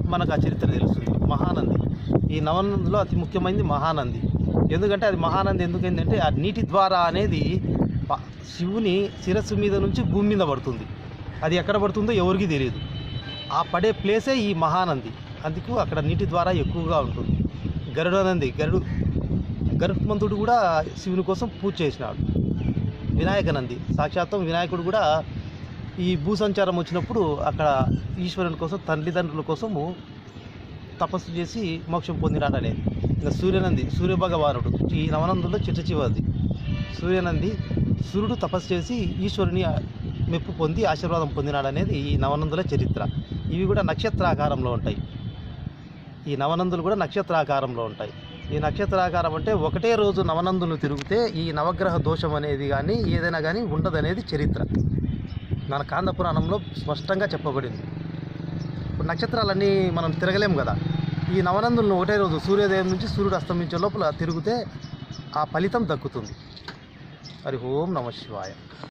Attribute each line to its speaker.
Speaker 1: మనకు ఆ చరిత్ర తెలుస్తుంది మహానంది ఈ నవనందిలో అతి ముఖ్యమైనది మహానంది ఎందుకంటే అది మహానంది ఎందుకంటే ఆ నీటి ద్వారా అనేది ప- శివుని శిరస్సు మీద నుంచి భూమి మీద పడుతుంది అది ఎక్కడ పడుతుందో ఎవరికీ తెలియదు ఆ పడే ప్లేసే ఈ మహానంది అందుకు అక్కడ నీటి ద్వారా ఎక్కువగా ఉంటుంది గరుడనంది గరుడు గరుత్మంతుడు కూడా శివుని కోసం పూజ చేసినాడు వినాయకనంది సాక్షాత్తం వినాయకుడు కూడా ఈ భూసంచారం వచ్చినప్పుడు అక్కడ ఈశ్వరుని కోసం తల్లిదండ్రుల కోసము తపస్సు చేసి మోక్షం పొందినాడు అనేది ఇంకా సూర్యనంది సూర్య భగవానుడు ఈ నవనందులో చిట్ట చివరిది సూర్యనంది సూర్యుడు తపస్సు చేసి ఈశ్వరుని మెప్పు పొంది ఆశీర్వాదం పొందినాడు అనేది ఈ నవనందుల చరిత్ర ఇవి కూడా నక్షత్రాకారంలో ఉంటాయి ఈ నవనందులు కూడా నక్షత్రాకారంలో ఉంటాయి ఈ నక్షత్రాకారం అంటే ఒకటే రోజు నవనందులు తిరిగితే ఈ నవగ్రహ దోషం అనేది కానీ ఏదైనా కానీ ఉండదనేది చరిత్ర మన కాంద పురాణంలో స్పష్టంగా చెప్పబడింది ఇప్పుడు నక్షత్రాలన్నీ మనం తిరగలేం కదా ఈ నవనందులను ఒకటే రోజు సూర్యోదయం నుంచి సూర్యుడు అస్తమించే లోపల తిరిగితే ఆ ఫలితం దక్కుతుంది హరి ఓం నమ శివాయ